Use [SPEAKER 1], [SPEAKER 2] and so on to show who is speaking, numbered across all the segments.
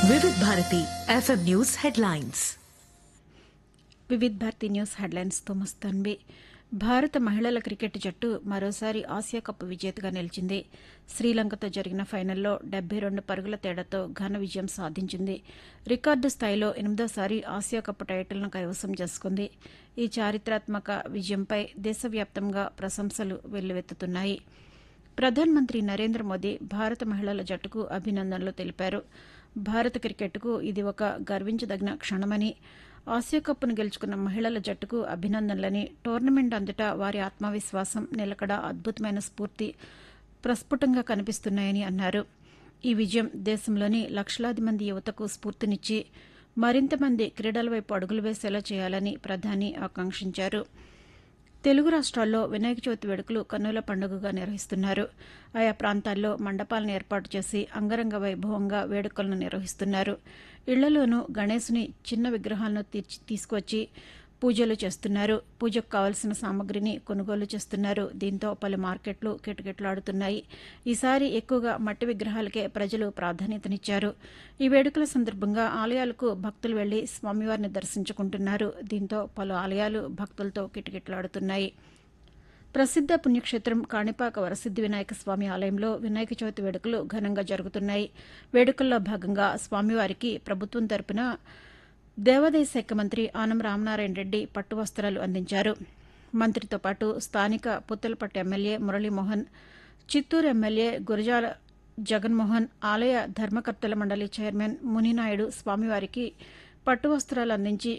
[SPEAKER 1] వివిధ Bharati FM news headlines
[SPEAKER 2] Vividh Bharati news హెడ్లైన్స్తో మస్తాన్వి భారత మహిళల క్రికెట్ జట్టు మరోసారి ఆసియా కప్ విజేతగా నిలిచింది శ్రీలంకతో జరిగిన ఫైనల్లో డెబ్బై రెండు పరుగుల తేడాతో ఘన విజయం సాధించింది రికార్డు స్థాయిలో ఎనిమిదోసారి ఆసియా కప్ టైటిల్ను కైవసం చేసుకుంది ఈ చారిత్రాత్మక విజయంపై దేశవ్యాప్తంగా ప్రశంసలు వెల్లువెత్తుతున్నాయి ప్రధానమంత్రి నరేంద్ర మోదీ భారత మహిళల జట్టుకు అభినందనలు తెలిపారు భారత క్రికెట్కు ఇది ఒక గర్వించదగిన క్షణమని ఆసియా కప్ను గెలుచుకున్న మహిళల జట్టుకు అభినందనలని టోర్నమెంట్ అంతటా వారి ఆత్మవిశ్వాసం నిలకడ అద్భుతమైన స్ఫూర్తి ప్రస్ఫుటంగా కనిపిస్తున్నాయని అన్నారు ఈ విజయం దేశంలోని లక్షలాది మంది యువతకు స్ఫూర్తినిచ్చి మరింత మంది క్రీడల వైపు అడుగులు వేసేలా చేయాలని ప్రధాని ఆకాంక్షించారు తెలుగు రాష్ట్రాల్లో వినాయక చవితి వేడుకలు కన్నుల పండుగగా నిర్వహిస్తున్నారు ఆయా ప్రాంతాల్లో మండపాలను ఏర్పాటు చేసి అంగరంగ వైభవంగా వేడుకలను నిర్వహిస్తున్నారు ఇళ్లలోనూ గణేశుని చిన్న విగ్రహాలను తీర్చి తీసుకొచ్చి పూజలు చేస్తున్నారు పూజకు కావలసిన సామగ్రిని కొనుగోలు చేస్తున్నారు దీంతో పలు మార్కెట్లు కిటకిటలాడుతున్నాయి ఈసారి ఎక్కువగా మట్టి విగ్రహాలకే ప్రజలు ప్రాధాన్యతనిచ్చారు ఈ వేడుకల సందర్భంగా ఆలయాలకు భక్తులు వెళ్లి స్వామివారిని దర్శించుకుంటున్నారు దీంతో పలు ఆలయాలు భక్తులతో కిటకిటలాడుతున్నాయి ప్రసిద్ధ పుణ్యక్షేత్రం కాణిపాక వరసిద్ది వినాయక స్వామి ఆలయంలో వినాయక చవితి వేడుకలు ఘనంగా జరుగుతున్నాయి వేడుకల్లో భాగంగా స్వామివారికి ప్రభుత్వం తరపున దేవాదాయ శాఖ మంత్రి ఆనం రామనారాయణ రెడ్డి పట్టు వస్త్రాలు అందించారు మంత్రితో పాటు స్థానిక పుత్తలపట్టు ఎమ్మెల్యే మురళీమోహన్ చిత్తూరు ఎమ్మెల్యే గురజాల జగన్మోహన్ ఆలయ ధర్మకర్తల మండలి చైర్మన్ మునినాయుడు స్వామివారికి పట్టు వస్త్రాలు అందించి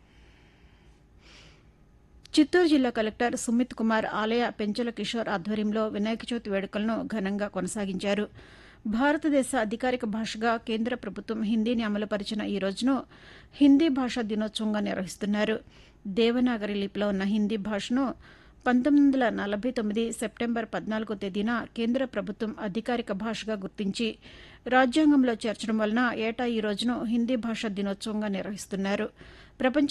[SPEAKER 2] చిత్తూరు జిల్లా కలెక్టర్ సుమిత్ కుమార్ ఆలయ పెంచల కిషోర్ ఆధ్వర్యంలో వినాయక చవితి వేడుకలను ఘనంగా కొనసాగించారు భారతదేశ అధికారిక భాషగా కేంద్ర ప్రభుత్వం హిందీని అమలుపరిచిన ఈ రోజును హిందీ భాషా దినోత్సవంగా నిర్వహిస్తున్నారు దేవనాగరి లిపిలో ఉన్న హిందీ భాషను పంతొమ్మిది వందల నలభై తొమ్మిది సెప్టెంబర్ పద్నాలుగో తేదీన కేంద్ర ప్రభుత్వం అధికారిక భాషగా గుర్తించి రాజ్యాంగంలో చేర్చడం వలన ఏటా ఈ రోజును హిందీ భాషా దినోత్సవంగా నిర్వహిస్తున్నారు ప్రపంచ